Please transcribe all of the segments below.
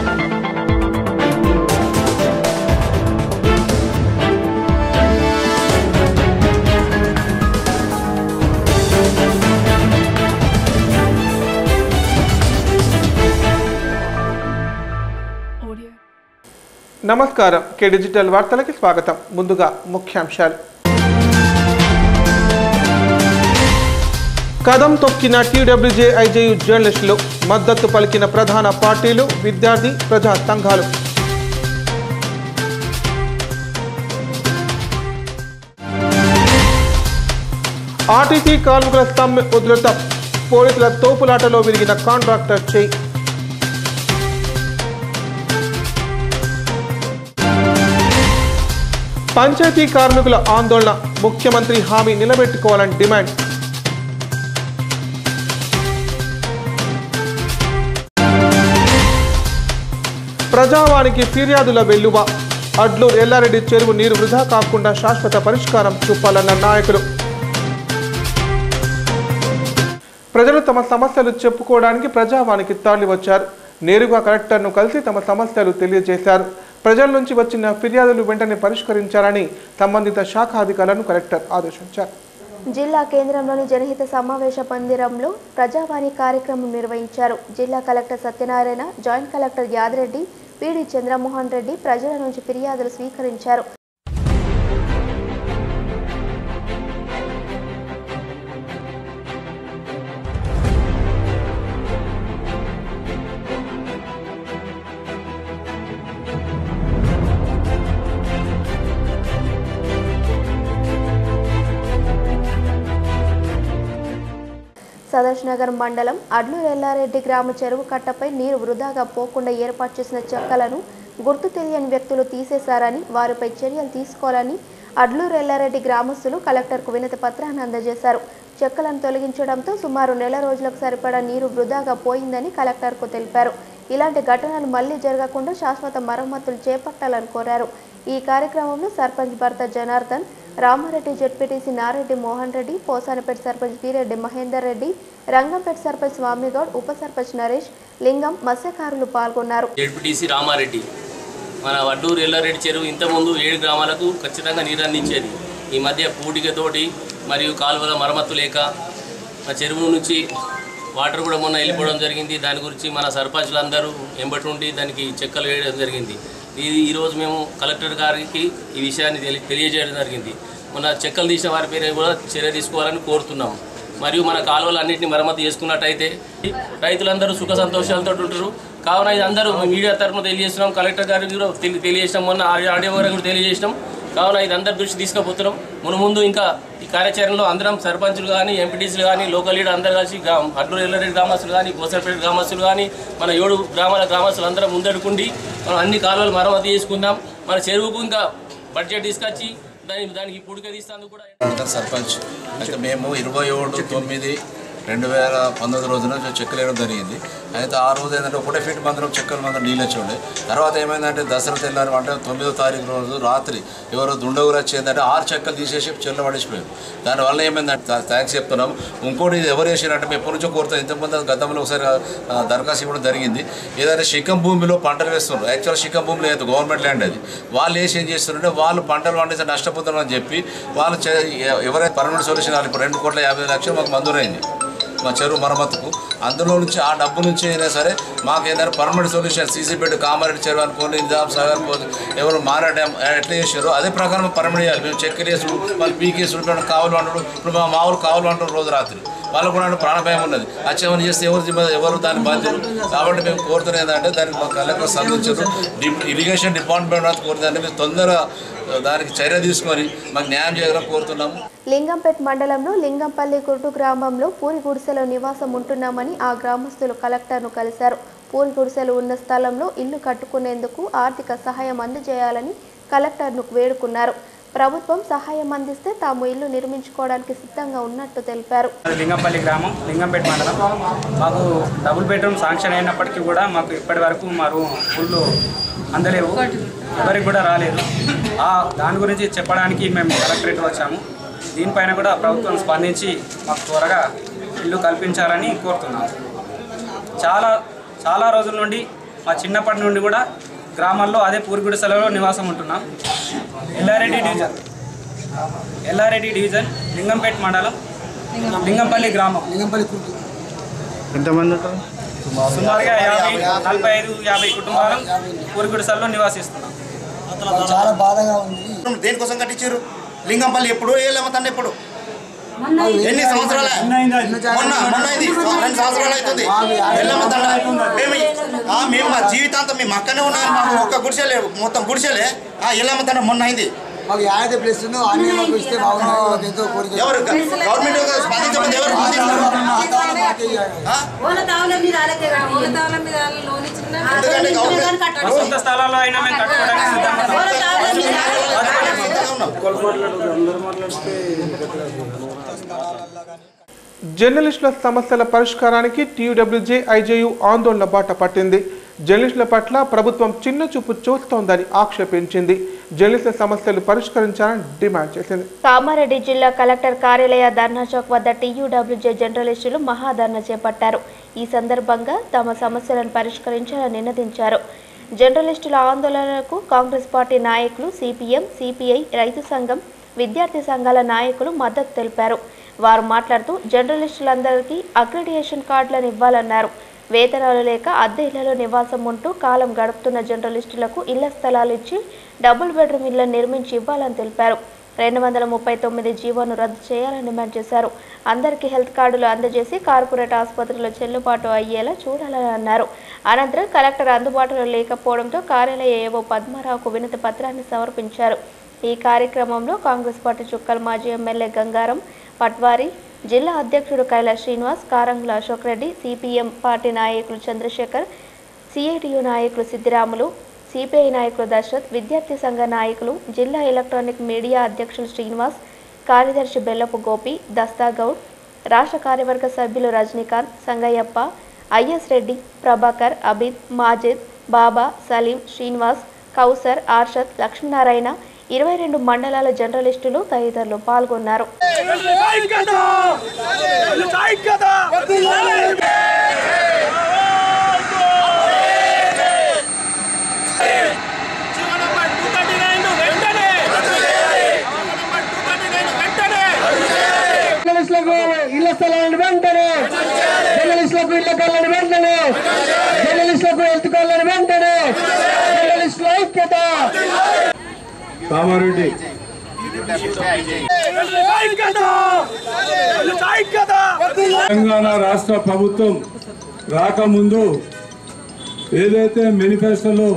Audio. నమస్కారం కే digital వార్తలకి స్వాగతం ముందుగా ముఖ్యాంశాలు కదం తొక్కిన టీడబ్ల్యూజే ఐజేయు జర్నలిస్టులు మద్దతు పలికిన ప్రధాన పార్టీలు విద్యార్థి ప్రజా సంఘాలు ఆర్టీసీ కార్మికుల సమ్మె ఉధృతం పోలీసుల తోపులాటలో విరిగిన కాంట్రాక్టర్ చేయి పంచాయతీ కార్మికుల ఆందోళన ముఖ్యమంత్రి హామీ నిలబెట్టుకోవాలని డిమాండ్ ప్రజావానికి ఫిర్యాదుల వెల్లువ అడ్లూరు ఎల్లారెడ్డి చెరువు నీరు వృధా కాకుండా శాశ్వత పరిష్కారం చూపాలన్న నాయకులు ప్రజలు తమ సమస్యలు చెప్పుకోవడానికి ప్రజావానికి తరలి వచ్చారు నేరుగా కలెక్టర్ను కలిసి తమ సమస్యలు తెలియజేశారు ప్రజల నుంచి వచ్చిన ఫిర్యాదులు వెంటనే పరిష్కరించాలని సంబంధిత శాఖ అధికారులను కలెక్టర్ ఆదేశించారు జిల్లా కేంద్రంలోని జనహిత సమావేశ మందిరంలో ప్రజావాణి కార్యక్రమం నిర్వహించారు జిల్లా collector Satyanarayana joint collector Yadireddy PD Chandramohan Reddy ప్రజల నుంచి ఫిర్యాదులు స్వీకరించారు సదర్శ్ నగర్ మండలం అడ్లూరు ఎల్లారెడ్డి గ్రామ చెరువు కట్టపై నీరు వృధాగా పోకుండా ఏర్పాటు చేసిన చెక్కలను గుర్తు తెలియని వ్యక్తులు తీసేశారని వారిపై చర్యలు తీసుకోవాలని అడ్లూరు ఎల్లారెడ్డి గ్రామస్తులు కలెక్టర్కు వినతి పత్రాన్ని అందజేశారు చెక్కలను తొలగించడంతో సుమారు నెల రోజులకు సరిపడా నీరు వృధాగా పోయిందని కలెక్టర్కు తెలిపారు ఇలాంటి ఘటనలు మళ్లీ జరగకుండా శాశ్వత మరమ్మతులు చేపట్టాలని కోరారు ఈ కార్యక్రమంలో సర్పంచ్ భర్త జనార్దన్ రామారెడ్డి జడ్పీటీసీ నారెడ్డి మోహన్ రెడ్డి పోసానపేట సర్పంచ్ వీరెడ్డి మహేందర్ రెడ్డి రంగంపేట సర్పంచ్ స్వామిగౌడ్ ఉప సర్పంచ్ నరేష్ లింగం మత్స్యకారులు పాల్గొన్నారు జడ్పీటీసీ రామారెడ్డి మన వడ్డూరు ఎల్లారెడ్డి చెరువు ఇంతకుముందు ఏడు గ్రామాలకు ఖచ్చితంగా నీరు అందించేది ఈ మధ్య పూడికతోటి మరియు కాలువల మరమ్మత్తు లేక ఆ చెరువు నుంచి వాటర్ కూడా మొన్న వెళ్ళిపోవడం జరిగింది దాని గురించి మన సర్పంచులందరూ ఎంబటి ఉండి దానికి చెక్కలు వేయడం జరిగింది ఇది ఈరోజు మేము కలెక్టర్ గారికి ఈ విషయాన్ని తెలి తెలియజేయడం జరిగింది మన చెక్కలు తీసిన వారి పేరు కూడా చర్య తీసుకోవాలని కోరుతున్నాం మరియు మన కాలువలు అన్నింటినీ మరమ్మతు చేసుకున్నట్టయితే రైతులందరూ సుఖ సంతోషాలతో ఉంటారు కావున ఇది అందరూ మీడియా తరఫున తెలియజేస్తున్నాం కలెక్టర్ గారికి కూడా తెలి- తెలియజేసినాం మొన్న ఆడియో ఆడియో గారికి కూడా తెలియజేసినాం కావున ఇది అందరి దృష్టి తీసుకుపోతున్నాం మును ముందు ఇంకా ఈ కార్యాచరణలో అందరం సర్పంచులు కానీ ఎంపీటీసీలు కానీ లోకల్ లీడర్ అందరూ కలిసి గ్రామ అడ్లూరు ఎల్లారెడ్డి గ్రామస్తులు కానీ కోసరపేట గ్రామస్తులు కానీ మన ఏడు గ్రామాల గ్రామస్తులు అందరం ముందడుకుండి మనం అన్ని కాలువలు మరమ్మతు చేసుకుందాం మన చెరువుకు ఇంకా బడ్జెట్ తీసుకొచ్చి దాని దానికి పుడిక తీస్తాను కూడా అంటారు సర్పంచ్ అయితే మేము ఇరవై ఏడు తొమ్మిది రెండు వేల పంతొమ్మిది రోజున చెక్కలు వేయడం జరిగింది అయితే ఆ రోజు ఏంటంటే ఒకటే ఫీట్ మందిరం చెక్కలు మందిరం నీళ్ళు వచ్చి ఉండే తర్వాత ఏమైందంటే దసరా తెల్లారి అంటే తొమ్మిదో తారీఖు రోజు రాత్రి ఎవరో దుండగులు వచ్చి ఏంటంటే ఆరు చెక్కలు తీసేసి చెల్ల పడేసిపోయారు దానివల్ల ఏమైందంటే థ్యాంక్స్ చెప్తున్నాం ఇంకోటి ఇది ఎవరు చేసిరంటే మేము ఎప్పటి నుంచో కోరుతాం ఇంతకుముందు గతంలో ఒకసారి ఆ, దరఖాస్తు ఇవ్వడం జరిగింది ఏదైతే శిఖం భూమిలో పంటలు వేస్తున్నారు యాక్చువల్ శిఖం భూమి లేదు గవర్నమెంట్ ల్యాండ్ అది వాళ్ళు వేసి ఏం చేస్తున్నారంటే వాళ్ళు పంటలు పండిస్తే నష్టపోతున్నారు అని చెప్పి వాళ్ళు చే- ఎవరైతే పర్మనెంట్ సొల్యూషన్ వాళ్ళు ఇప్పుడు రెండు కోట్ల యాభై లక్షలు మాకు మంజూరైంది మా చెరువు మరమ్మతుకు అందులో నుంచి ఆ డబ్బు నుంచి అయినా సరే మాకు ఏదైనా permanent solution CC bed Kamareddy చెరువు అనుకోని నిజాం సాగర్ పోతే ఎవరు మారా డ్యామ్ ఎట్లా చేసారో అదే ప్రకారం పర్మనెంట్ చేయాలి మేము చక్కెర వేసుడు వాళ్ళు పీకేసుడు మేము కావులు అంటాడు ఇప్పుడు మా మామూలు కావులు అంటారు రోజు రాత్రి వాళ్ళకు కూడా ప్రాణభయం ఉన్నది అచ్చేమని చేస్తే ఎవరు జిమ్మ- ఎవరు దాని బాధ్యులు కాబట్టి మేము కోరుతున్నది ఏంటంటే దానికి మా కలెక్టర్ సంబంధించారు ఇరిగేషన్ డిపార్ట్మెంట్ వాళ్ళు కోరుతుందంటే మేము తొందరగా దానికి చర్య తీసుకొని మాకు న్యాయం చేయాలని కోరుతున్నాము లింగంపేట్ మండలంలో లింగంపల్లి గుర్టు గ్రామంలో పూరి గుడిసెలో నివాసం ఉంటున్నామని ఆ గ్రామస్తులు కలెక్టర్ను కలిశారు పూరి గుడిసెలు ఉన్న స్థలంలో ఇల్లు కట్టుకునేందుకు ఆర్థిక సహాయం అందజేయాలని కలెక్టర్ను వేడుకున్నారు ప్రభుత్వం సహాయం అందిస్తే తాము ఇల్లు నిర్మించుకోవడానికి సిద్ధంగా ఉన్నట్టు తెలిపారు అది లింగంపల్లి గ్రామం లింగంపేట మండలం మాకు డబుల్ బెడ్రూమ్ శాంక్షన్ అయినప్పటికీ కూడా మాకు ఇప్పటి వరకు మా రూమ్ ఫుల్ అందలేవు ఎవరికి కూడా రాలేదు ఆ దాని గురించి చెప్పడానికి మేము కలెక్టరేట్ వచ్చాము దీనిపైన కూడా ప్రభుత్వం స్పందించి మాకు త్వరగా ఇల్లు కల్పించాలని కోరుతున్నాము చాలా చాలా రోజుల నుండి మా చిన్నప్పటి నుండి కూడా గ్రామాల్లో అదే పూర్గుడిసెలలో నివాసం ఉంటున్నాం ఎల్లారెడ్డి డివిజన్ ఎల్లారెడ్డి డివిజన్ లింగంపేట మండలం లింగంపల్లి గ్రామం ఎంతమంది ఉంటారు సుమారుగా యాభై నలభై ఐదు యాభై కుటుంబాలు పూర్గుడిసెల్లో నివాసిస్తున్నాం చాలా బాధగా ఉంది దేనికోసం కట్టించారు లింగంపల్లి ఎప్పుడు ఏలేమ తండ్రి ఎప్పుడు ఎన్ని సంవత్సరాలే మొన్న మొన్న ఇది రెండు సంవత్సరాలు అవుతుంది ఎల్లమ్మ తండ మేము ఆ, మేము మా జీవితాంతం మేము అక్కనే ఉన్నాం మాకు ఒక్క గుడిసెలే మొత్తం గుడిసెలే ఆ ఎల్లమ్మ తండ మొన్న అయింది మాకు యాద ప్లేస్ ఉందో అన్ని మాకు ఇస్తే బాగుంటుంది మాకు ఎంతో కోరిక ఎవరు గవర్నమెంట్ స్పందించకపోతే ఎవరు స్పందిస్తారు ఆ? ఎందుకంటే గవర్నమెంట్ మా సొంత స్థలాల్లో అయినా మేము కట్టుకోవడానికి సిద్ధంగా ఉన్నాం. జర్నలిస్టుల సమస్యల పరిష్కారానికి టీయూడబ్ల్యూజే ఐజేయు ఆందోళన బాట పట్టింది జర్నలిస్టుల పట్ల ప్రభుత్వం చిన్న చూపు చూస్తోందని ఆక్షేపించింది జర్నలిస్టుల సమస్యలు పరిష్కరించాలని డిమాండ్ చేసింది కామారెడ్డి జిల్లా కలెక్టర్ కార్యాలయ ధర్నా చౌక్ వద్ద టీయూడబ్ల్యూజే జర్నలిస్టులు మహాధర్నా చేపట్టారు ఈ సందర్భంగా తమ సమస్యలను పరిష్కరించాలని నినదించారు జర్నలిస్టుల ఆందోళనకు కాంగ్రెస్ పార్టీ నాయకులు సిపిఎం సిపిఐ రైతు సంఘం విద్యార్థి సంఘాల నాయకులు మద్దతు తెలిపారు వారు మాట్లాడుతూ జర్నలిస్టులందరికీ అక్రిడియేషన్ కార్డులను ఇవ్వాలన్నారు వేతనాలు లేక అద్దె ఇళ్లలో నివాసం ఉంటూ కాలం గడుపుతున్న జర్నలిస్టులకు ఇళ్ల స్థలాలు ఇచ్చి డబుల్ బెడ్రూమ్ ఇళ్లను నిర్మించి ఇవ్వాలని తెలిపారు రెండు వందల ముప్పై తొమ్మిది జీవోను రద్దు చేయాలని డిమాండ్ చేశారు అందరికీ హెల్త్ కార్డులు అందజేసి కార్పొరేట్ ఆసుపత్రుల్లో చెల్లుబాటు అయ్యేలా చూడాలని అన్నారు అనంతరం కలెక్టర్ అందుబాటులో లేకపోవడంతో కార్యాలయ ఏవో పద్మారావుకు వినతి పత్రాన్ని సమర్పించారు ఈ కార్యక్రమంలో కాంగ్రెస్ పార్టీ చుక్కల మాజీ ఎమ్మెల్యే గంగారం పట్వారి జిల్లా అధ్యక్షుడు కైలాస్ శ్రీనివాస్ కారంగుల అశోక్ రెడ్డి సిపిఎం పార్టీ నాయకులు చంద్రశేఖర్ సిఐటియు నాయకులు సిద్దిరాములు సిపిఐ నాయకులు దశరథ్ విద్యార్థి సంఘ నాయకులు జిల్లా ఎలక్ట్రానిక్ మీడియా అధ్యక్షులు శ్రీనివాస్ కార్యదర్శి బెల్లపు గోపి దస్తాగౌడ్ రాష్ట్ర కార్యవర్గ సభ్యులు రజనీకాంత్ సంగయ్యప్ప ఐఎస్ రెడ్డి ప్రభాకర్ అబిద్ మాజిద్ బాబా సలీం శ్రీనివాస్ కౌసర్ ఆర్షద్ లక్ష్మీనారాయణ ఇరవై రెండు మండలాల జర్నలిస్టులు తదితరులు పాల్గొన్నారు జర్నలిస్టులకు ఇళ్ల స్థలాలను వెంటనే జర్నలిస్టులకు ఇళ్ల కళ్ళని వెంటనే జర్నలిస్టులకు హెల్త్ కార్డులను వెంటనే జర్నలిస్టుల ఐక్యత కామారెడ్డి తెలంగాణ రాష్ట్ర ప్రభుత్వం రాకముందు ఏదైతే మేనిఫెస్టోలో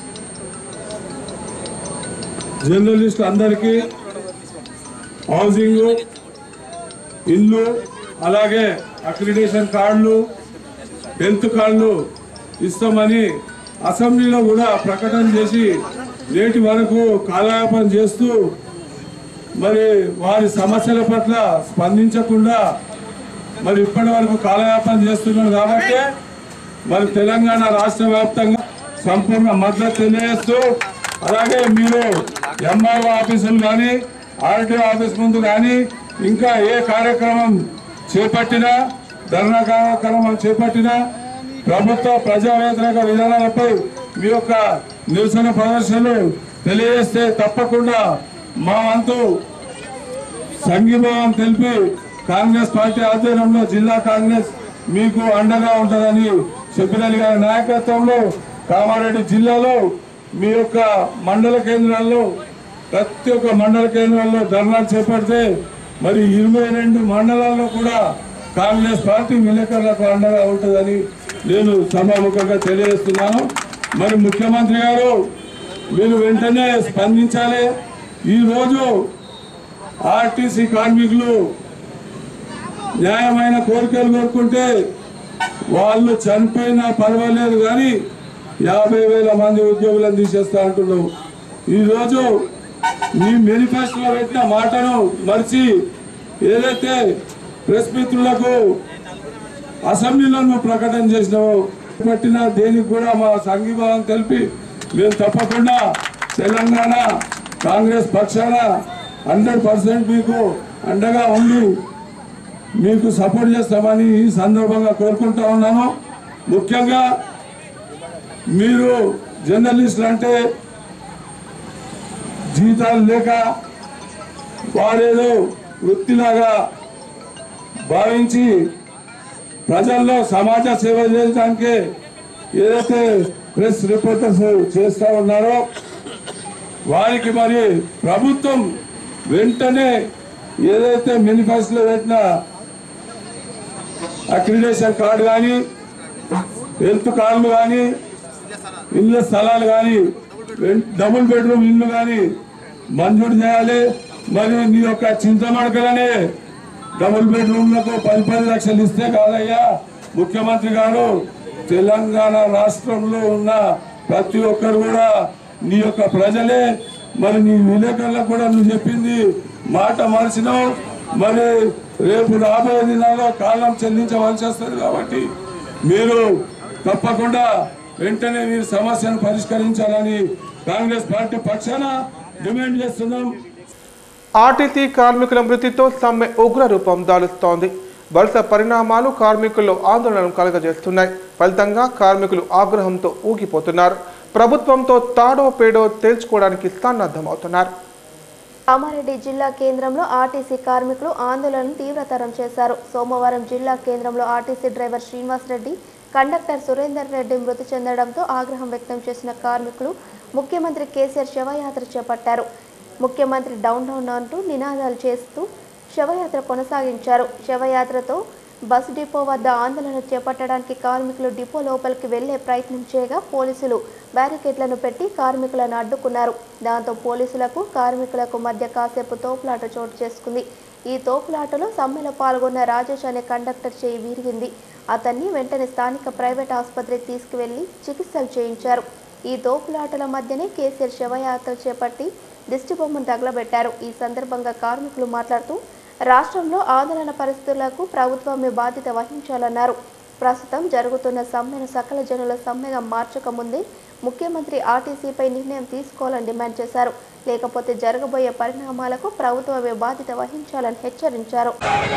జర్నలిస్టులు అందరికీ హౌసింగ్ ఇల్లు అలాగే అక్రిడేషన్ కార్డులు హెల్త్ కార్డులు ఇస్తామని అసెంబ్లీలో కూడా ప్రకటన చేసి నేటి వరకు కాలయాపన చేస్తూ మరి వారి సమస్యల పట్ల స్పందించకుండా మరి ఇప్పటి వరకు కాలయాపన చేస్తున్నారు కాబట్టి మరి తెలంగాణ రాష్ట్ర వ్యాప్తంగా సంపూర్ణ మద్దతు తెలియజేస్తూ అలాగే మీరు ఎంఆర్ఓ ఆఫీసులు కానీ ఆర్టీఓ ఆఫీస్ ముందు కానీ ఇంకా ఏ కార్యక్రమం చేపట్టినా ధర్నా కార్యక్రమం చేపట్టినా ప్రభుత్వ ప్రజా వ్యతిరేక విధానాలపై మీ యొక్క నిరసన ప్రదర్శనలు తెలియజేస్తే తప్పకుండా మా వంతు సంఘీభావం తెలిపి కాంగ్రెస్ పార్టీ ఆధ్వర్యంలో జిల్లా కాంగ్రెస్ మీకు అండగా ఉంటుందని చెప్పినలి గారి నాయకత్వంలో కామారెడ్డి జిల్లాలో మీ యొక్క మండల కేంద్రాల్లో ప్రతి ఒక్క మండల కేంద్రాల్లో ధర్నాలు చేపడితే మరి ఇరవై రెండు మండలాల్లో కూడా కాంగ్రెస్ పార్టీ విలేకరులకు అండగా ఉంటుందని నేను సభాముఖంగా తెలియజేస్తున్నాను మరి ముఖ్యమంత్రి గారు మీరు వెంటనే స్పందించాలి ఈరోజు ఆర్టీసీ కార్మికులు న్యాయమైన కోరికలు కోరుకుంటే వాళ్ళు చనిపోయినా పర్వాలేదు కానీ యాభై వేల మంది ఉద్యోగులను తీసేస్తా అంటున్నావు ఈరోజు మీ మేనిఫెస్టోలో పెట్టిన మాటను మరిచి ఏదైతే ప్రెస్ మిత్రులకు అసెంబ్లీలో నువ్వు ప్రకటన చేసినావు పట్టిన దేనికి కూడా మా సంఘీభావం తెలిపి మేము తప్పకుండా తెలంగాణ కాంగ్రెస్ పక్షాన హండ్రెడ్ పర్సెంట్ మీకు అండగా ఉండి మీకు సపోర్ట్ చేస్తామని ఈ సందర్భంగా కోరుకుంటా ఉన్నాను ముఖ్యంగా మీరు జర్నలిస్టులు అంటే జీతాలు లేక వారేదో వృత్తిలాగా భావించి ప్రజల్లో సమాజ సేవ చేయడానికి ఏదైతే ప్రెస్ రిపోర్టర్స్ చేస్తూ ఉన్నారో వారికి మరి ప్రభుత్వం వెంటనే ఏదైతే మేనిఫెస్టోలో పెట్టిన అక్రిడేషన్ కార్డు కానీ హెల్త్ కార్డులు కానీ ఇళ్ళ స్థలాలు కానీ డబుల్ బెడ్రూమ్ ఇల్లు కానీ మంజూరు చేయాలి మరి నీ యొక్క చింతమడకలనే డబుల్ బెడ్రూమ్లకు పది పది లక్షలు ఇస్తే కాదయ్యా ముఖ్యమంత్రి గారు తెలంగాణ రాష్ట్రంలో ఉన్న ప్రతి ఒక్కరు కూడా నీ యొక్క ప్రజలే మరి నీ విలేకరులకు కూడా నువ్వు చెప్పింది మాట మార్చినావు మరి రేపు రాబోయే దినాల్లో కాలం చెల్లించవలసి వస్తుంది కాబట్టి మీరు తప్పకుండా వెంటనే మీరు సమస్యను పరిష్కరించాలని కాంగ్రెస్ పార్టీ పక్షాన డిమాండ్ చేస్తున్నాం ఆర్టీసీ కార్మికుల మృతితో సమ్మె ఉగ్ర రూపం దాలుస్తోంది వరుస పరిణామాలు కార్మికుల్లో ఆందోళనను కలగజేస్తున్నాయి ఫలితంగా కార్మికులు ఆగ్రహంతో ఊగిపోతున్నారు ప్రభుత్వంతో తాడో పేడో తేల్చుకోవడానికి సన్నద్ధమవుతున్నారు కామారెడ్డి జిల్లా కేంద్రంలో ఆర్టీసీ కార్మికులు ఆందోళనను తీవ్రతరం చేశారు సోమవారం జిల్లా కేంద్రంలో RTC driver Srinivas Reddy conductor Surender Reddy మృతి చెందడంతో ఆగ్రహం వ్యక్తం చేసిన కార్మికులు ముఖ్యమంత్రి కేసీఆర్ శవయాత్ర చేపట్టారు ముఖ్యమంత్రి డౌన్ డౌన్ అంటూ నినాదాలు చేస్తూ శవయాత్ర కొనసాగించారు శవయాత్రతో బస్ డిపో వద్ద ఆందోళన చేపట్టడానికి కార్మికులు డిపో లోపలికి వెళ్లే ప్రయత్నం చేయగా పోలీసులు బ్యారికేడ్లను పెట్టి కార్మికులను అడ్డుకున్నారు దాంతో పోలీసులకు కార్మికులకు మధ్య కాసేపు తోపులాట చోటు చేసుకుంది ఈ తోపులాటలో సమ్మెలో పాల్గొన్న రాజేష్ అనే కండక్టర్ చేయి విరిగింది అతన్ని వెంటనే స్థానిక ప్రైవేట్ ఆసుపత్రికి తీసుకువెళ్లి చికిత్సలు చేయించారు ఈ తోపులాటల మధ్యనే కేసీఆర్ శవయాత్ర చేపట్టి దిష్టి బొమ్మను తగలబెట్టారు ఈ సందర్భంగా కార్మికులు మాట్లాడుతూ రాష్ట్రంలో ఆందోళన పరిస్థితులకు ప్రభుత్వమే బాధ్యత వహించాలన్నారు ప్రస్తుతం జరుగుతున్న సమ్మెను సకల జనుల సమ్మెగా మార్చక ముందే ముఖ్యమంత్రి ఆర్టీసీపై నిర్ణయం తీసుకోవాలని డిమాండ్ చేశారు లేకపోతే జరగబోయే పరిణామాలకు ప్రభుత్వమే బాధ్యత వహించాలని హెచ్చరించారు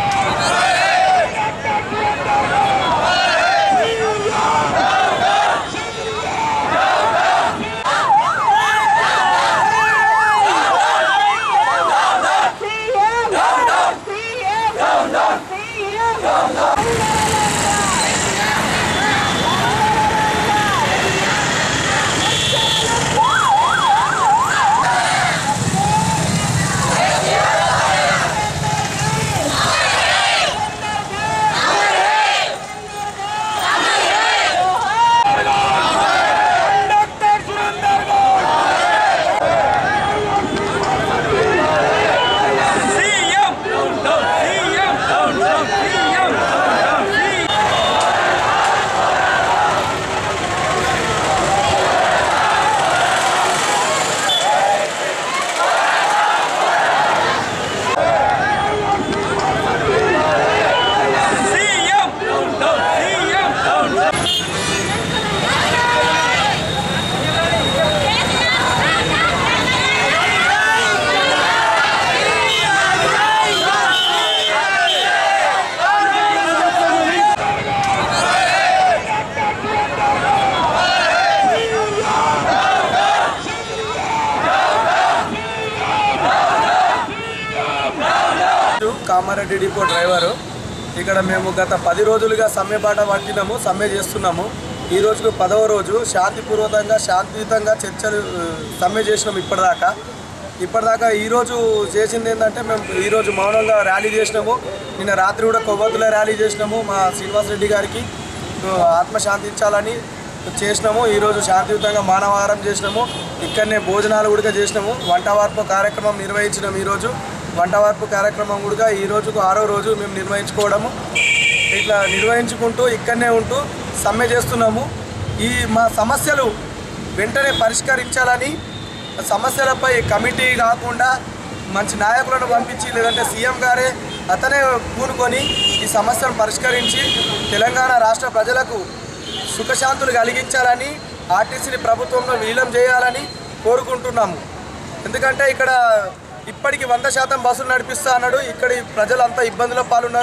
కామారెడ్డి డిపో డ్రైవరు ఇక్కడ మేము గత పది రోజులుగా సమ్మె బాట పట్టినాము సమ్మె చేస్తున్నాము ఈ రోజుకు పదవ రోజు శాంతిపూర్వకంగా శాంతియుతంగా చర్చలు ఆ, సమ్మె చేసినాము ఇప్పటిదాకా ఇప్పటిదాకా ఈరోజు చేసింది ఏంటంటే మేము ఈరోజు మౌనంగా ర్యాలీ చేసినాము నిన్న రాత్రి కూడా కొవ్వొత్తుల ర్యాలీ చేసినాము మా శ్రీనివాస్ రెడ్డి గారికి ఆ, ఆత్మ శాంతించాలని చేసినాము ఈరోజు శాంతియుతంగా మానవాహారం చేసినాము ఇక్కడనే భోజనాలు కూడా చేసినాము వంట వార్పు కార్యక్రమం నిర్వహించినాము ఈరోజు వంట వార్పు కార్యక్రమం కూడా ఈ రోజుకు ఆరో రోజు మేము నిర్వహించుకోవడము ఇట్లా నిర్వహించుకుంటూ ఇక్కడనే ఉంటూ సమ్మె చేస్తున్నాము ఈ మా సమస్యలు వెంటనే పరిష్కరించాలని సమస్యలపై కమిటీ కాకుండా మంచి నాయకులను పంపించి లేదంటే సీఎం గారే అతనే కూనుకొని ఈ సమస్యను పరిష్కరించి తెలంగాణ రాష్ట్ర ప్రజలకు సుఖశాంతులు కలిగించాలని ఆర్టీసీని ప్రభుత్వంలో విలీనం చేయాలని కోరుకుంటున్నాము ఎందుకంటే ఇక్కడ ఇప్పటికి వంద శాతం బస్సులు నడిపిస్తా అన్నాడు ఇక్కడి ప్రజలంతా ఇబ్బందుల పాలున్నారు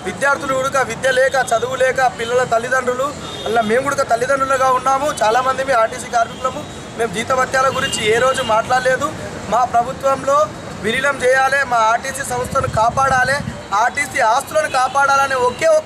విద్యార్థులు కూడా విద్య లేక చదువు లేక పిల్లల తల్లిదండ్రులు అలా మేము కూడా తల్లిదండ్రులుగా ఉన్నాము చాలామంది మేము ఆర్టీసీ కార్మికులము మేము జీతభత్యాల గురించి ఏ రోజు మాట్లాడలేదు మా ప్రభుత్వంలో విలీనం చేయాలి మా ఆర్టీసీ సంస్థను కాపాడాలి ఆర్టీసీ ఆస్తులను కాపాడాలనే ఒకే ఒక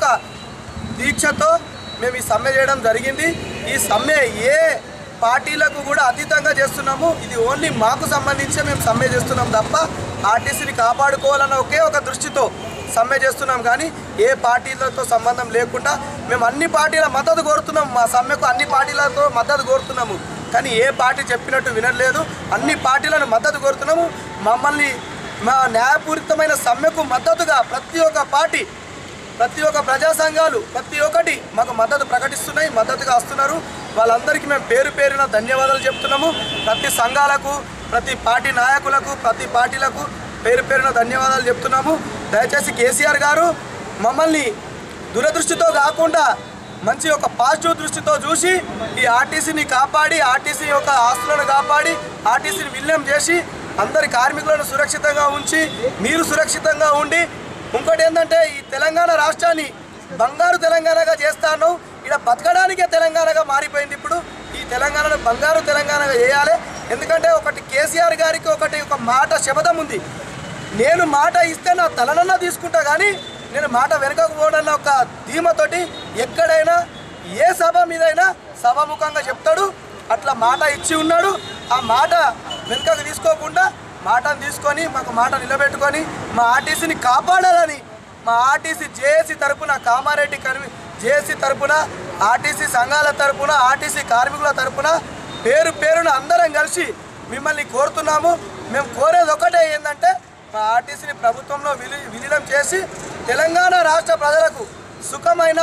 దీక్షతో మేము ఈ సమ్మె చేయడం జరిగింది ఈ సమ్మె ఏ పార్టీలకు కూడా అతీతంగా చేస్తున్నాము ఇది ఓన్లీ మాకు సంబంధించి మేము సమ్మె చేస్తున్నాం తప్ప ఆర్టీసీని కాపాడుకోవాలన్న ఒకే ఒక దృష్టితో సమ్మె చేస్తున్నాం కానీ ఏ పార్టీలతో సంబంధం లేకుండా మేము అన్ని పార్టీల మద్దతు కోరుతున్నాం మా సమ్మెకు అన్ని పార్టీలతో మద్దతు కోరుతున్నాము కానీ ఏ పార్టీ చెప్పినట్టు వినట్లేదు అన్ని పార్టీలను మద్దతు కోరుతున్నాము మమ్మల్ని మా న్యాయపూరితమైన సమ్మెకు మద్దతుగా ప్రతి ఒక్క పార్టీ ప్రతి ఒక్క ప్రజా సంఘాలు ప్రతి ఒక్కటి మాకు మద్దతు ప్రకటిస్తున్నాయి మద్దతుగా వస్తున్నారు వాళ్ళందరికీ మేము పేరు పేరున ధన్యవాదాలు చెప్తున్నాము ప్రతి సంఘాలకు ప్రతి పార్టీ నాయకులకు ప్రతి పార్టీలకు పేరు పేరున ధన్యవాదాలు చెప్తున్నాము దయచేసి కేసీఆర్ గారు మమ్మల్ని దురదృష్టితో కాకుండా మంచి ఒక పాజిటివ్ దృష్టితో చూసి ఈ ఆర్టీసీని కాపాడి ఆర్టీసీ యొక్క ఆస్తులను కాపాడి ఆర్టీసీని విలీనం చేసి అందరి కార్మికులను సురక్షితంగా ఉంచి మీరు సురక్షితంగా ఉండి ఇంకోటి ఏంటంటే ఈ తెలంగాణ రాష్ట్రాన్ని బంగారు తెలంగాణగా చేస్తాను ఇక్కడ బతకడానికే తెలంగాణగా మారిపోయింది ఇప్పుడు ఈ తెలంగాణను బంగారు తెలంగాణగా చేయాలి ఎందుకంటే ఒకటి కేసీఆర్ గారికి ఒకటి ఒక మాట శబదం ఉంది నేను మాట ఇస్తే నా తలనన్నా తీసుకుంటా కానీ నేను మాట వెనకకు పోవడన్న ఒక ధీమతోటి ఎక్కడైనా ఏ సభ మీదైనా సభాముఖంగా చెప్తాడు అట్లా మాట ఇచ్చి ఉన్నాడు ఆ మాట వెనుకకు తీసుకోకుండా మాటను తీసుకొని మాకు మాట నిలబెట్టుకొని మా ఆర్టీసీని కాపాడాలని మా ఆర్టీసీ జేఏసీ తరపున కామారెడ్డి కర్మి జేఏసీ తరపున ఆర్టీసీ సంఘాల తరపున ఆర్టీసీ కార్మికుల తరపున పేరు పేరున అందరం కలిసి మిమ్మల్ని కోరుతున్నాము మేము కోరేది ఒకటే ఏంటంటే మా ఆర్టీసీని ప్రభుత్వంలో విలి విలీనం చేసి తెలంగాణ రాష్ట్ర ప్రజలకు సుఖమైన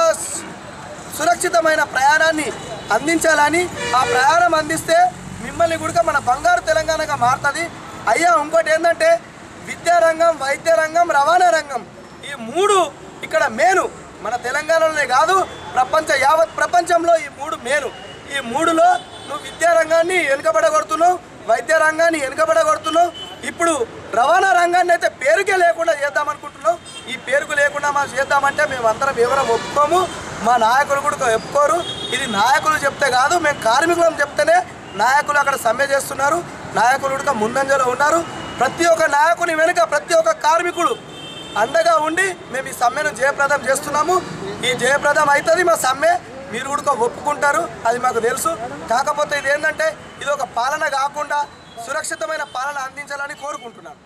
సురక్షితమైన ప్రయాణాన్ని అందించాలని ఆ ప్రయాణం అందిస్తే మిమ్మల్ని కూడా మన బంగారు తెలంగాణగా మారుతుంది అయ్యా ఇంకోటి ఏంటంటే విద్యారంగం వైద్య రంగం రవాణా రంగం ఈ మూడు ఇక్కడ మేను మన తెలంగాణలోనే కాదు ప్రపంచ యావత్ ప్రపంచంలో ఈ మూడు మేను ఈ మూడులో నువ్వు విద్యారంగాన్ని వెనుకబడగొడుతున్నావు వైద్య రంగాన్ని వెనుకబడగొడుతున్నావు ఇప్పుడు రవాణా రంగాన్ని అయితే పేరుకే లేకుండా చేద్దామనుకుంటున్నావు ఈ పేరుకు లేకుండా మనం చేద్దామంటే మేము అందరం ఎవరం ఒప్పుకోము మా నాయకులు కూడా ఒప్పుకోరు ఇది నాయకులు చెప్తే కాదు మేము కార్మికులం చెప్తేనే నాయకులు అక్కడ సమ్మె చేస్తున్నారు నాయకులు కూడా ముందంజలో ఉన్నారు ప్రతి ఒక్క నాయకుని వెనుక ప్రతి ఒక్క కార్మికుడు అండగా ఉండి మేము ఈ సమ్మెను జయప్రదం చేస్తున్నాము ఈ జయప్రదం అవుతుంది మా సమ్మె మీరు కూడా ఒప్పుకుంటారు అది మాకు తెలుసు కాకపోతే ఇది ఏంటంటే ఇది ఒక పాలన కాకుండా సురక్షితమైన పాలన అందించాలని కోరుకుంటున్నాను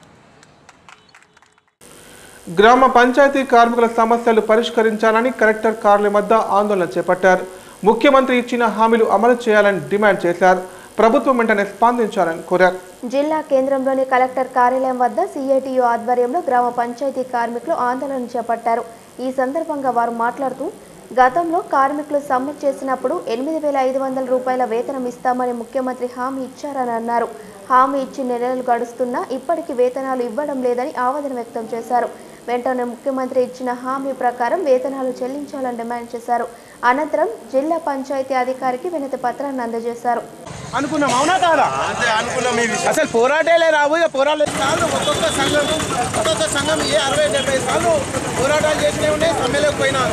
గ్రామ పంచాయతీ కార్మికుల సమస్యలు పరిష్కరించాలని కలెక్టర్ కార్యాలయం వద్ద ఆందోళన చేపట్టారు ముఖ్యమంత్రి ఇచ్చిన హామీలు అమలు చేయాలని డిమాండ్ చేశారు ప్రభుత్వం వెంటనే స్పందించాలని కోరారు జిల్లా కేంద్రంలోని కలెక్టర్ కార్యాలయం వద్ద సిఐటియు ఆధ్వర్యంలో గ్రామ పంచాయతీ కార్మికులు ఆందోళన చేపట్టారు ఈ సందర్భంగా వారు మాట్లాడుతూ గతంలో కార్మికులు సమ్మె చేసినప్పుడు ఎనిమిది వేల ఐదు వందల రూపాయల వేతనం ఇస్తామని ముఖ్యమంత్రి హామీ ఇచ్చారని అన్నారు హామీ ఇచ్చి నెలలు గడుస్తున్నా ఇప్పటికీ వేతనాలు ఇవ్వడం లేదని ఆవేదన వ్యక్తం చేశారు వెంటనే ముఖ్యమంత్రి ఇచ్చిన హామీ ప్రకారం వేతనాలు చెల్లించాలని డిమాండ్ చేశారు అనంతరం జిల్లా పంచాయతీ అధికారికి వినతి పత్రాన్ని అందజేశారు అనుకున్నాం అవునా కాదా అంతే అనుకున్నాం అసలు పోరాటాలే రావు ఇక పోరాటాలు సార్లు ఒక్కొక్క సంఘం ఒక్కొక్క సంఘం ఏ అరవై డెబ్బై సార్లు పోరాటాలు చేసినవి ఉన్నాయి సమ్మెలోకి పోయినారు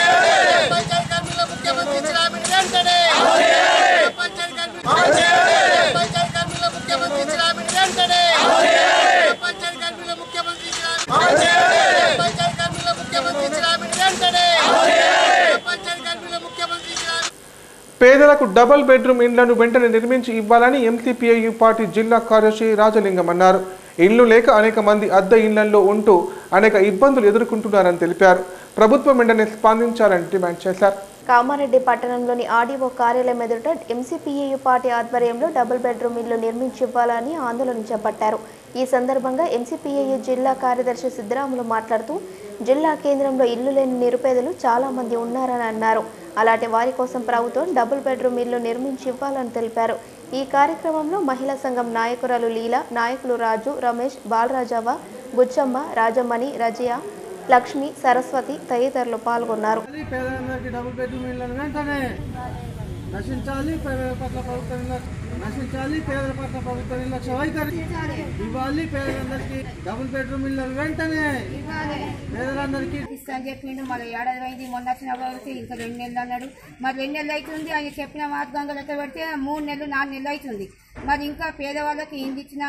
పేదలకు డబుల్ బెడ్రూమ్ ఇండ్లను వెంటనే నిర్మించి ఇవ్వాలని ఎంసీపీఐయు పార్టీ జిల్లా కార్యదర్శి రాజలింగం అన్నారు ఇల్లు లేక అనేక మంది అద్దె ఇళ్లలో ఉంటూ అనేక ఇబ్బందులు ఎదుర్కొంటున్నారని తెలిపారు ప్రభుత్వం వెంటనే స్పందించాలని డిమాండ్ చేశారు కామారెడ్డి పట్టణంలోని ఆర్డీఓ కార్యాలయం ఎదుట ఎంసీపీఏయు పార్టీ ఆధ్వర్యంలో డబుల్ బెడ్రూమ్ ఇల్లు నిర్మించి ఇవ్వాలని ఆందోళన చేపట్టారు ఈ సందర్భంగా ఎంసీపీఏయు జిల్లా కార్యదర్శి సిద్ధరాములు మాట్లాడుతూ జిల్లా కేంద్రంలో ఇల్లు లేని నిరుపేదలు చాలా మంది ఉన్నారని అన్నారు అలాంటి వారి కోసం ప్రభుత్వం డబుల్ బెడ్రూమ్ ఇల్లు నిర్మించి ఇవ్వాలని తెలిపారు ఈ కార్యక్రమంలో మహిళా సంఘం నాయకురాలు లీల నాయకులు రాజు రమేష్ బాలరాజవ్వ బుచ్చమ్మ రాజమణి రజియా లక్ష్మి సరస్వతి తదితరులు పాల్గొన్నారు పేదలందరికీ డబుల్ బెడ్రూమ్ ఇళ్ళను వెంటనే నశించాలి పేదల పట్ల ప్రభుత్వ నిర్లక్ష్యం నశించాలి పేదల పట్ల ప్రభుత్వ నిర్లక్ష్య వైఖరి ఇవ్వాలి పేదలందరికీ డబుల్ బెడ్రూమ్ ఇల్లు వెంటనే పేదలందరికీ ఇస్తా అని చెప్పిండు మరి ఏడాది అయింది మొన్న వచ్చిన కాబట్టి ఇంకా రెండు నెలలు అన్నాడు మరి రెండు నెలలు అవుతుంది ఆయన చెప్పిన మార్గంగా లెక్క పెడితే మూడు నెలలు నాలుగు నెలలు అవుతుంది మరి ఇంకా పేదవాళ్ళకి ఇంది ఇచ్చిన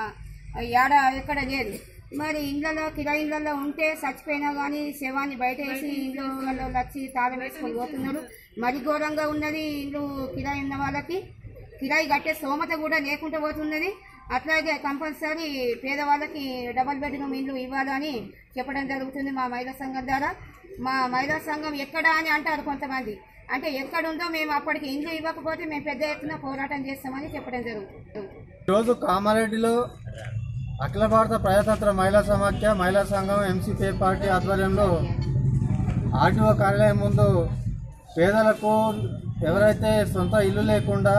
ఏడ ఎక్కడ లేదు మరి ఇళ్ళలో కిరాయి ఇళ్ళలో ఉంటే చచ్చిపోయినా కానీ శవాన్ని బయట వేసి ఇల్లు వాళ్ళు వచ్చి తాళం వేసుకొని పోతున్నారు మరి ఘోరంగా ఉన్నది ఇల్లు కిరాయి ఉన్న వాళ్ళకి కిరాయి కట్టే స్తోమత కూడా లేకుండా పోతున్నది అట్లాగే కంపల్సరీ పేదవాళ్ళకి డబల్ బెడ్రూమ్ ఇల్లు ఇవ్వాలని చెప్పడం జరుగుతుంది మా మహిళా సంఘం ద్వారా మా మహిళా సంఘం ఎక్కడ అని అంటారు కొంతమంది అంటే ఎక్కడుందో మేము అప్పటికి ఇల్లు ఇవ్వకపోతే మేము పెద్ద ఎత్తున పోరాటం చేస్తామని చెప్పడం జరుగుతుంది ఈరోజు కామారెడ్డిలో అఖిల భారత ప్రజాతంత్ర మహిళా సమాఖ్య మహిళా సంఘం ఎంసీపీ పార్టీ ఆధ్వర్యంలో ఆర్టీఓ కార్యాలయం ముందు పేదలకు ఎవరైతే సొంత ఇల్లు లేకుండా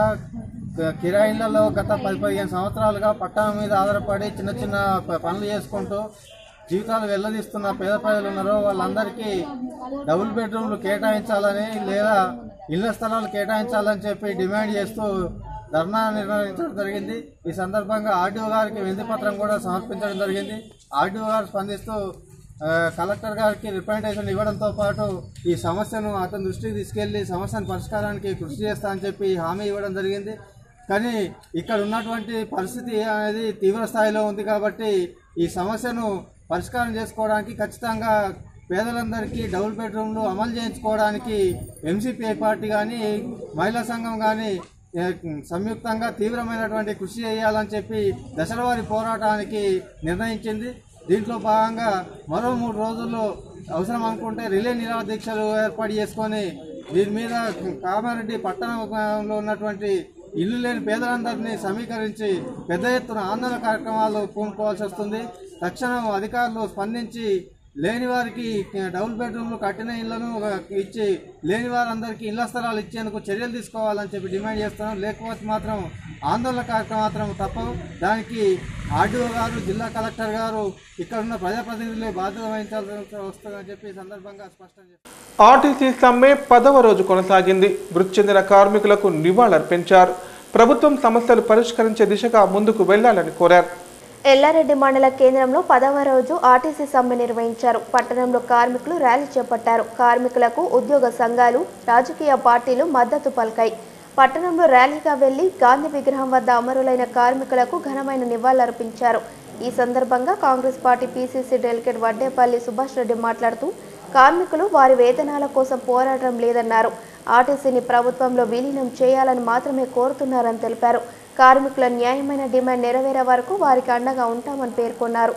క- కిరాయిలలో గత పది పదిహేను సంవత్సరాలుగా పట్టణం మీద ఆధారపడి చిన్న చిన్న ప- పనులు చేసుకుంటూ జీవితాలు వెళ్ళదీస్తున్న పేద ప్రజలు ఉన్నారో వాళ్ళందరికీ డబుల్ బెడ్రూమ్లు కేటాయించాలని లేదా ఇళ్ల స్థలాలు కేటాయించాలని చెప్పి డిమాండ్ చేస్తూ ధర్నా నిర్వహించడం జరిగింది ఈ సందర్భంగా ఆర్డీఓ గారికి వినతి పత్రం కూడా సమర్పించడం జరిగింది ఆర్డీఓ గారు స్పందిస్తూ ఆ, కలెక్టర్ గారికి రిప్రజెంటేషన్ ఇవ్వడంతో పాటు ఈ సమస్యను అతని దృష్టికి తీసుకెళ్లి సమస్యను పరిష్కారానికి కృషి చేస్తా అని చెప్పి హామీ ఇవ్వడం జరిగింది కానీ ఇక్కడ ఉన్నటువంటి పరిస్థితి అనేది తీవ్ర స్థాయిలో ఉంది కాబట్టి ఈ సమస్యను పరిష్కారం చేసుకోవడానికి ఖచ్చితంగా పేదలందరికీ డబుల్ బెడ్రూమ్లు అమలు చేయించుకోవడానికి ఎంసీపీఐ పార్టీ కానీ మహిళా సంఘం కానీ ఏ, సంయుక్తంగా తీవ్రమైనటువంటి కృషి చేయాలని చెప్పి దశలవారి పోరాటానికి నిర్ణయించింది దీంట్లో భాగంగా మరో మూడు రోజుల్లో అవసరం అనుకుంటే రిలే నిరాహార దీక్షలు ఏర్పాటు చేసుకొని దీని మీద కామారెడ్డి పట్టణంలో ఉన్నటువంటి ఇల్లు లేని పేదలందరినీ సమీకరించి పెద్ద ఎత్తున ఆందోళన కార్యక్రమాలు పూనుకోవాల్సి వస్తుంది తక్షణం అధికారులు స్పందించి లేని వారికి డబుల్ బెడ్రూమ్లు కట్టిన ఇళ్లను ఇచ్చి లేని వారందరికీ ఇళ్ల స్థలాలు ఇచ్చేందుకు చర్యలు తీసుకోవాలని చెప్పి డిమాండ్ చేస్తున్నాం లేకపోతే మాత్రం ఆందోళన కార్యక్రమం మాత్రం తప్పవు దానికి ఆర్డీఓ గారు జిల్లా కలెక్టర్ గారు ఇక్కడ ఉన్న ప్రజాప్రతినిధులు బాధ్యత వహించాల్సి వస్తుందని చెప్పి ఈ సందర్భంగా స్పష్టం చేస్తారు ఆర్టీసీ సమ్మె పదవ రోజు కొనసాగింది మృతి చెందిన కార్మికులకు నివాళులర్పించారు ప్రభుత్వం సమస్యలు పరిష్కరించే దిశగా ముందుకు వెళ్లాలని కోరారు ఎల్లారెడ్డి మండల కేంద్రంలో పదవ రోజు ఆర్టీసీ సమ్మె నిర్వహించారు పట్టణంలో కార్మికులు ర్యాలీ చేపట్టారు కార్మికులకు ఉద్యోగ సంఘాలు రాజకీయ పార్టీలు మద్దతు పలికాయి పట్టణంలో ర్యాలీగా వెళ్లి గాంధీ విగ్రహం వద్ద అమరులైన కార్మికులకు ఘనమైన నివాళులర్పించారు ఈ సందర్భంగా Congress party PCC delegate Vaddepalli Subhash Reddy మాట్లాడుతూ కార్మికులు వారి వేతనాల కోసం పోరాటం లేదన్నారు ఆర్టీసీని ప్రభుత్వంలో విలీనం చేయాలని మాత్రమే కోరుతున్నారని తెలిపారు కార్మికుల న్యాయమైన డిమాండ్ నెరవేరే వరకు వారికి అండగా ఉంటామని పేర్కొన్నారు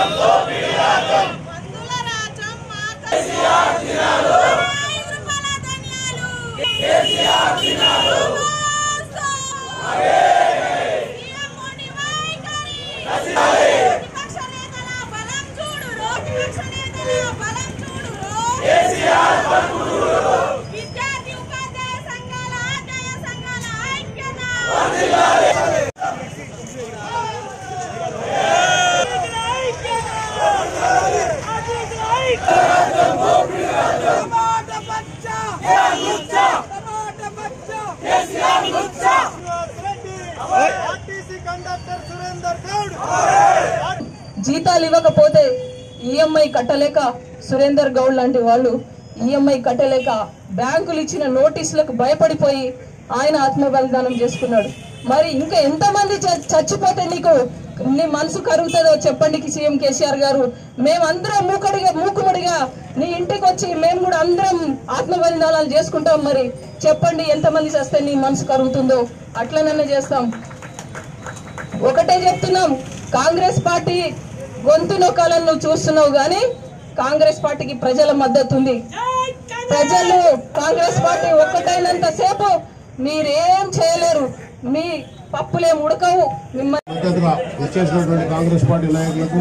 జీతాలు ఇవ్వకపోతే ఈఎంఐ కట్టలేక సురేందర్ గౌడ్ లాంటి వాళ్ళు ఈఎంఐ కట్టలేక బ్యాంకులు ఇచ్చిన నోటీసులకు భయపడిపోయి ఆయన ఆత్మ బలిదానం చేసుకున్నాడు మరి ఇంకా ఎంతమంది చ- చచ్చిపోతే నీకు నీ మనసు కరుగుతుందో చెప్పండి సీఎం కేసీఆర్ గారు మేమందరం మూకడిగా మూకుముడిగా నీ ఇంటికి వచ్చి మేము కూడా అందరం ఆత్మ బలిదానాలు చేసుకుంటాం మరి చెప్పండి ఎంతమంది చేస్తే నీ మనసు కరుగుతుందో అట్లనన్నా చేస్తాం ఒకటే చెప్తున్నాం కాంగ్రెస్ పార్టీ గొంతు నొక్కాలని నువ్వు చూస్తున్నావు కానీ కాంగ్రెస్ పార్టీకి ప్రజల మద్దతు ఉంది ప్రజలు కాంగ్రెస్ పార్టీ ఒక్కటైనంత సేపు మీరేం చేయలేరు మీ పప్పులేం ఉడకవు మిమ్మల్ని మద్దతుగా ఇచ్చేసినటువంటి కాంగ్రెస్ పార్టీ నాయకులకు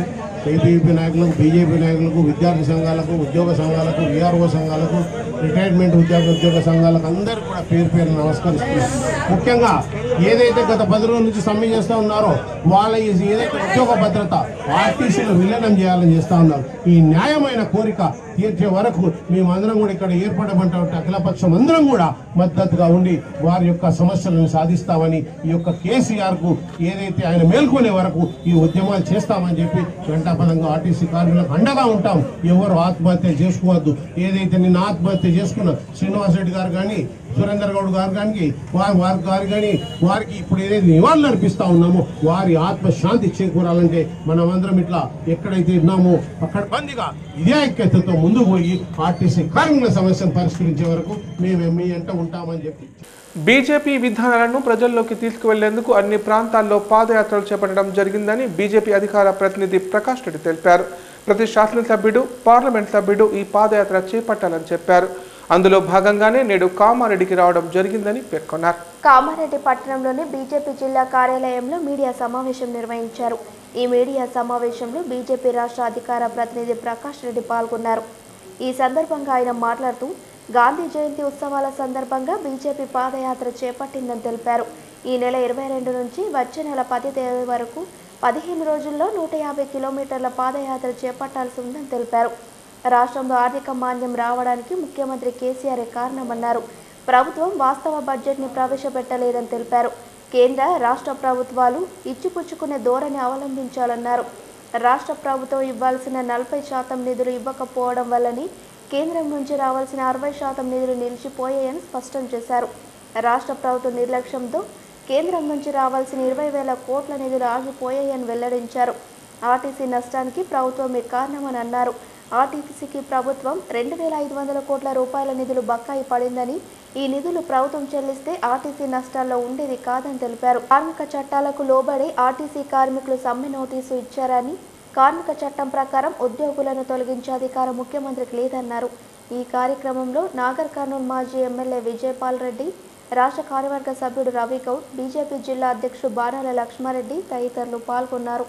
ఏపీపీ నాయకులకు బీజేపీ నాయకులకు విద్యార్థి సంఘాలకు ఉద్యోగ సంఘాలకు విఆర్ఓ సంఘాలకు రిటైర్మెంట్ ఉద్యోగ ఉద్యోగ సంఘాలకు అందరికీ కూడా పేరు పేరు నమస్కరిస్తున్నాను ముఖ్యంగా ఏదైతే గత పది రోజుల నుంచి సమ్మె చేస్తూ ఉన్నారో వాళ్ళ ఈ ఏదైతే ఉద్యోగ భద్రత ఆర్టీసీలు విలీనం చేయాలని చేస్తూ ఉన్నారు ఈ న్యాయమైన కోరిక తీర్చే వరకు మేమందరం కూడా ఇక్కడ ఏర్పడమంటే అఖిలపక్షం అందరం కూడా మద్దతుగా ఉండి వారి యొక్క సమస్యలను సాధిస్తామని ఈ యొక్క కేసీఆర్ కు ఏదైతే ఆయన మేల్కొనే వరకు ఈ ఉద్యమాలు చేస్తామని చెప్పి వెంటాపదంగా ఆర్టీసీ కార్మికులకు అండగా ఉంటాం ఎవరు ఆత్మహత్య చేసుకోవద్దు ఏదైతే నిన్న ఆత్మహత్య చేసుకున్న శ్రీనివాస్ రెడ్డి గారు కానీ సురేందర్ గౌడ్ గారు కానీ వారి వారి గారు కానీ వారికి ఇప్పుడు ఏదైతే నివాళులు అర్పిస్తా ఉన్నామో వారి ఆత్మశాంతి చేకూరాలంటే మనమందరం ఇట్లా ఎక్కడైతే ఉన్నామో అక్కడ బందిగా ఇదే ఐక్యతతో ముందుకు పోయి ఆర్టీసీ కార్మికుల సమస్యను పరిష్కరించే వరకు మేము మీ అంట ఉంటామని చెప్పి బీజేపీ విధానాలను ప్రజల్లోకి తీసుకువెళ్లేందుకు అన్ని ప్రాంతాల్లో పాదయాత్రలు చేపట్టడం జరిగిందని బీజేపీ అధికార ప్రతినిధి ప్రకాష్ రెడ్డి తెలిపారు ప్రతి శాసనసభ్యుడు పార్లమెంట్ సభ్యుడు ఈ పాదయాత్ర చేపట్టాలని చెప్పారు అందులో భాగంగానే నేడు కామారెడ్డికి రావడం జరిగిందని పేర్కొన్నారు కామారెడ్డి పట్టణంలోని బీజేపీ జిల్లా కార్యాలయంలో మీడియా సమావేశం నిర్వహించారు ఈ మీడియా సమావేశంలో బీజేపీ రాష్ట్ర అధికార ప్రతినిధి ప్రకాష్ రెడ్డి పాల్గొన్నారు ఈ సందర్భంగా ఆయన మాట్లాడుతూ గాంధీ జయంతి ఉత్సవాల సందర్భంగా బీజేపీ పాదయాత్ర చేపట్టిందని తెలిపారు ఈ నెల ఇరవై రెండు నుంచి వచ్చే నెల పది తేదీ వరకు పదిహేను రోజుల్లో నూట యాభై కిలోమీటర్ల పాదయాత్ర చేపట్టాల్సి ఉందని తెలిపారు రాష్ట్రంలో ఆర్థిక మాంద్యం రావడానికి ముఖ్యమంత్రి కేసీఆర్ కారణమన్నారు ప్రభుత్వం వాస్తవ బడ్జెట్ని ప్రవేశపెట్టలేదని తెలిపారు కేంద్ర రాష్ట్ర ప్రభుత్వాలు ఇచ్చిపుచ్చుకునే ధోరణి అవలంబించాలన్నారు రాష్ట్ర ప్రభుత్వం ఇవ్వాల్సిన నలభై శాతం నిధులు ఇవ్వకపోవడం వల్లని కేంద్రం నుంచి రావాల్సిన అరవై శాతం నిధులు నిలిచిపోయాయని స్పష్టం చేశారు రాష్ట్ర ప్రభుత్వ నిర్లక్ష్యంతో కేంద్రం నుంచి రావాల్సిన ఇరవై వేల కోట్ల నిధులు ఆగిపోయాయని వెల్లడించారు ఆర్టీసీ నష్టానికి ప్రభుత్వమే కారణమని అన్నారు ఆర్టీసీకి ప్రభుత్వం రెండు వేల ఐదు వందల కోట్ల రూపాయల నిధులు బకాయి పడిందని ఈ నిధులు ప్రభుత్వం చెల్లిస్తే ఆర్టీసీ నష్టాల్లో ఉండేది కాదని తెలిపారు కార్మిక చట్టాలకు లోబడి ఆర్టీసీ కార్మికులు సమ్మె నోటీసు ఇచ్చారని కార్మిక చట్టం ప్రకారం ఉద్యోగులను తొలగించే అధికారం ముఖ్యమంత్రికి లేదన్నారు ఈ కార్యక్రమంలో నాగర్ కర్నూలు మాజీ ఎమ్మెల్యే విజయపాల్ రెడ్డి రాష్ట్ర కార్యవర్గ సభ్యుడు రవి గౌడ్ బీజేపీ జిల్లా అధ్యక్షుడు బాణాల లక్ష్మారెడ్డి తదితరులు పాల్గొన్నారు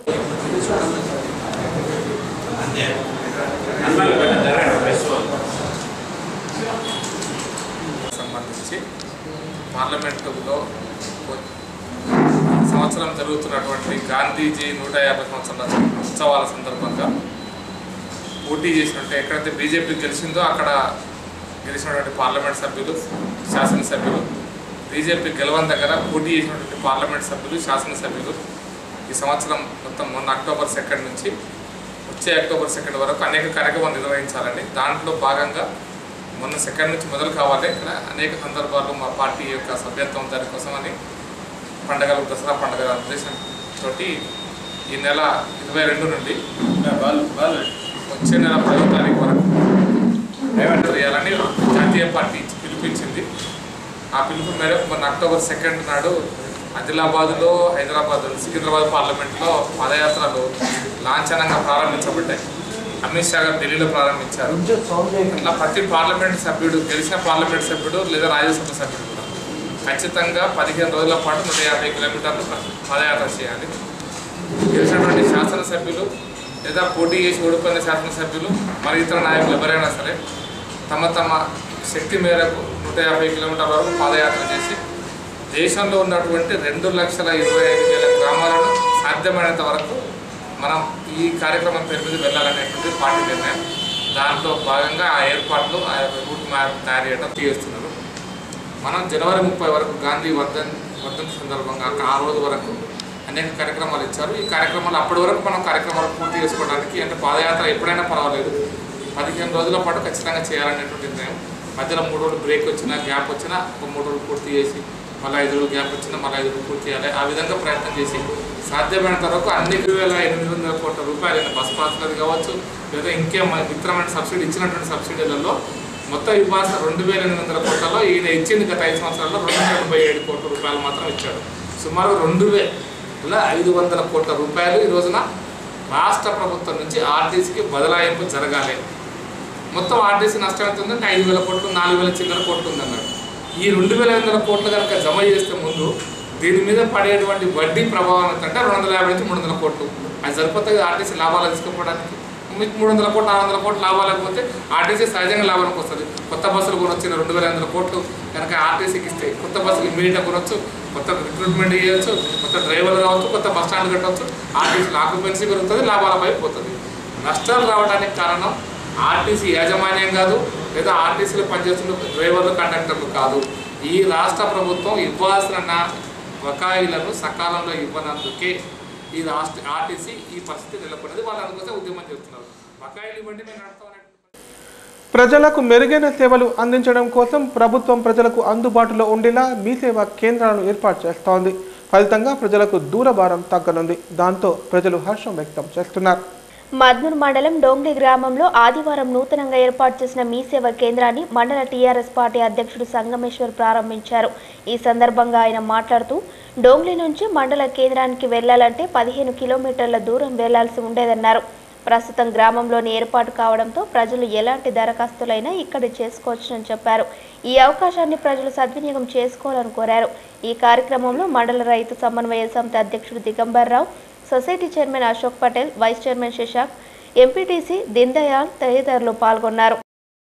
సంబంధించి పార్లమెంటులో సంవత్సరం జరుగుతున్నటువంటి గాంధీజీ నూట యాభై సంవత్సరాల ఉత్సవాల సందర్భంగా పోటీ చేసినట్టు ఎక్కడైతే బీజేపీ గెలిచిందో అక్కడ గెలిచినటువంటి పార్లమెంట్ సభ్యులు శాసనసభ్యులు బీజేపీ గెలవని దగ్గర పోటీ చేసినటువంటి పార్లమెంట్ సభ్యులు శాసనసభ్యులు ఈ సంవత్సరం మొత్తం మొన్న అక్టోబర్ సెకండ్ నుంచి వచ్చే అక్టోబర్ సెకండ్ వరకు అనేక కార్యక్రమాలు నిర్వహించాలని దాంట్లో భాగంగా మొన్న సెకండ్ నుంచి మొదలు కావాలి ఇక్కడ అనేక సందర్భాల్లో మా పార్టీ యొక్క సభ్యత్వం దానికోసమని పండగలు దసరా పండుగ ఉద్దేశంతో ఈ నెల ఇరవై రెండు నుండి వచ్చే నెల పదో తారీఖు వరకు చేయాలని జాతీయ పార్టీ పిలిపించింది ఆ పిలుపు మేరకు మొన్న అక్టోబర్ సెకండ్ నాడు ఆదిలాబాద్లో హైదరాబాద్ సికింద్రాబాద్ పార్లమెంట్లో పాదయాత్రలు లాంఛనంగా ప్రారంభించబడ్డాయి అమిత్ షా గారు ఢిల్లీలో ప్రారంభించారు అట్లా ప్రతి పార్లమెంట్ సభ్యుడు గెలిచిన పార్లమెంట్ సభ్యుడు లేదా రాజ్యసభ సభ్యుడు కూడా ఖచ్చితంగా పదిహేను రోజుల పాటు నూట యాభై కిలోమీటర్లు పాదయాత్ర చేయాలి గెలిచినటువంటి శాసనసభ్యులు లేదా పోటీ చేసి ఓడిపోయిన శాసనసభ్యులు మరి ఇతర నాయకులు ఎవరైనా సరే తమ తమ శక్తి మేరకు నూట యాభై కిలోమీటర్ల వరకు పాదయాత్ర చేసి దేశంలో ఉన్నటువంటి రెండు లక్షల ఇరవై ఐదు వేల గ్రామాలను సాధ్యమైనంత వరకు మనం ఈ కార్యక్రమం పేరు మీద వెళ్ళాలనేటువంటి పార్టీ నిర్ణయం దాంట్లో భాగంగా ఆ ఏర్పాట్లు ఆ యొక్క రూట్ మ్యాప్ తయారు చేయడం చేస్తున్నారు మనం జనవరి ముప్పై వరకు గాంధీ వర్ధన్ వర్ధంతి సందర్భంగా ఆ రోజు వరకు అనేక కార్యక్రమాలు ఇచ్చారు ఈ కార్యక్రమాలు అప్పటి వరకు మనం కార్యక్రమాలు పూర్తి చేసుకోవడానికి అంటే పాదయాత్ర ఎప్పుడైనా పర్వాలేదు పదిహేను రోజుల పాటు ఖచ్చితంగా చేయాలనేటువంటి నిర్ణయం మధ్యలో మూడు రోజులు బ్రేక్ వచ్చినా గ్యాప్ వచ్చినా ఒక మూడు రోజులు పూర్తి చేసి మళ్ళీ ఐదు రోజులు గ్యాప్ వచ్చినా మళ్ళీ ఐదు రోజులు పూర్తి చేయాలి ఆ విధంగా ప్రయత్నం చేసి సాధ్యమైనంత వరకు అన్ని వేల ఎనిమిది వందల కోట్ల రూపాయలు బస్ పాస్లది కావచ్చు లేదా ఇంకేం మిత్రమైన సబ్సిడీ ఇచ్చినటువంటి సబ్సిడీలలో మొత్తం ఇవ్వాల్సిన రెండు వేల ఎనిమిది వందల కోట్లలో ఈయన ఇచ్చింది గత ఐదు సంవత్సరాల్లో రెండు వందల ఎనభై ఏడు కోట్ల రూపాయలు మాత్రం ఇచ్చాడు సుమారు రెండు వేల ఐదు వందల కోట్ల రూపాయలు ఈ రోజున రాష్ట్ర ప్రభుత్వం నుంచి ఆర్టీసీకి బదలాయింపు జరగాలి మొత్తం ఆర్టీసీ నష్టం ఎంత ఉందంటే ఐదు వేల కోట్లు నాలుగు వేల చిల్లర కోట్లు ఉందన్నాడు ఈ రెండు వేల ఐదు వందల కోట్లు కనుక జమ చేస్తే ముందు దీని మీద పడేటువంటి వడ్డీ ప్రభావం ఎంత అంటే రెండు వందల యాభై నుంచి మూడు వందల కోట్లు అది సరిపోతుంది ఆర్టీసీ లాభాలు తీసుకోవడానికి మీకు మూడు వందల కోట్లు నాలుగు వందల కోట్లు లాభాలకు పోతే ఆర్టీసీ సహజంగా లాభానికి వస్తుంది కొత్త బస్సులు కొనొచ్చు రెండు వేల ఐదు వందల కోట్లు కనుక ఆర్టీసీకి ఇస్తే కొత్త బస్సులు ఇమీడియట్గా కొనొచ్చు కొత్త రిక్రూట్మెంట్ చేయొచ్చు కొత్త డ్రైవర్లు కావచ్చు కొత్త బస్ స్టాండ్ కట్టవచ్చు ఆర్టీసీలో ఆక్యుపెన్సీ పెరుగుతుంది లాభాల పై పోతుంది నష్టాలు రావడానికి కారణం ఆర్టీసీ యాజమాన్యం కాదు లేదా ఆర్టీసీలో పనిచేస్తున్న డ్రైవర్లు కండక్టర్లు కాదు ఈ రాష్ట్ర ప్రభుత్వం ఇవ్వాల్సిన నా- బకాయిలను సకాలంలో ఇవ్వనందుకే ఈ రాష్ట్ర ఆర్టీసీ ఈ పరిస్థితి నెలకొన్నది వాళ్ళు అందుకోసం ఉద్యమం చేస్తున్నారు బకాయిలు ఇవ్వండి మేము నడతామని ప్రజలకు మెరుగైన సేవలు అందించడం కోసం ప్రభుత్వం ప్రజలకు అందుబాటులో ఉండేలా మీ సేవా కేంద్రాలను ఏర్పాటు చేస్తోంది ఫలితంగా ప్రజలకు దూరభారం తగ్గనుంది దాంతో ప్రజలు హర్షం వ్యక్తం చేస్తున్నారు మద్నూర్ మండలం డోంగ్లి గ్రామంలో ఆదివారం నూతనంగా ఏర్పాటు చేసిన మీ సేవ కేంద్రాన్ని మండల టీఆర్ఎస్ పార్టీ అధ్యక్షుడు సంగమేశ్వర్ ప్రారంభించారు ఈ సందర్భంగా ఆయన మాట్లాడుతూ డోంగ్లి నుంచి మండల కేంద్రానికి వెళ్లాలంటే పదిహేను కిలోమీటర్ల దూరం వెళ్లాల్సి ఉండేదన్నారు ప్రస్తుతం గ్రామంలోని ఏర్పాటు కావడంతో ప్రజలు ఎలాంటి దరఖాస్తులైనా ఇక్కడ చేసుకోవచ్చునని చెప్పారు ఈ అవకాశాన్ని ప్రజలు సద్వినియోగం చేసుకోవాలని కోరారు ఈ కార్యక్రమంలో మండల రైతు సమన్వయ సమితి అధ్యక్షుడు Digambar Rao society chairman Ashok Patel vice chairman Shashank MPTC Deen Dayal తదితరులు పాల్గొన్నారు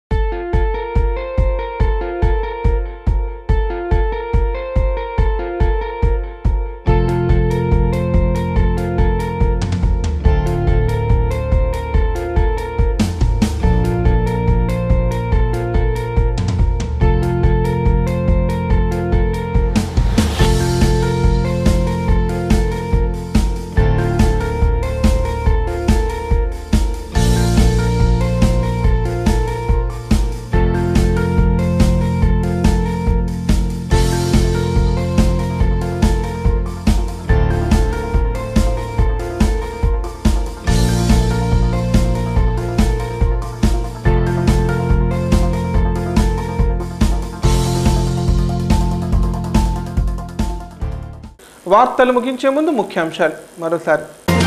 వార్తలు ముగించే ముందు ముఖ్యాంశాలు మరోసారి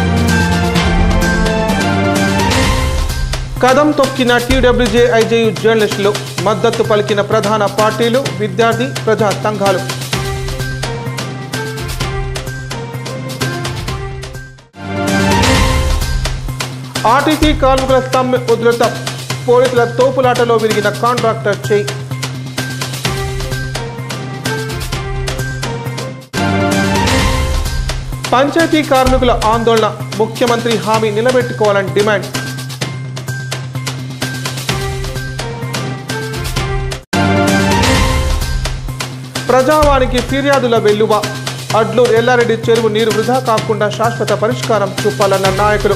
కదం తొక్కిన టీడబ్ల్యూజే ఐజేయు జర్నలిస్టులు మద్దతు పలికిన ప్రధాన పార్టీలు విద్యార్థి ప్రజా సంఘాలు ఆర్టీసీ కార్మికుల సమ్మె ఉధృతం పోలీసుల తోపులాటలో విరిగిన కాంట్రాక్టర్ చేయి పంచాయతీ కార్మికుల ఆందోళన ముఖ్యమంత్రి హామీ నిలబెట్టుకోవాలని డిమాండ్ ప్రజావానికి ఫిర్యాదుల వెల్లువ అడ్లూరు ఎల్లారెడ్డి చెరువు నీరు వృధా కాకుండా శాశ్వత పరిష్కారం చూపాలన్న నాయకులు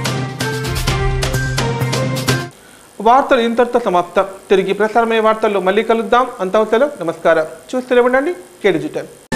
వార్తలు ఇంతటితో సమాప్తం తిరిగి ప్రసారమయ్యే వార్తల్లో మళ్ళీ కలుద్దాం అంతవతలో నమస్కారం చూస్తూనే ఉండండి కే డిజిటల్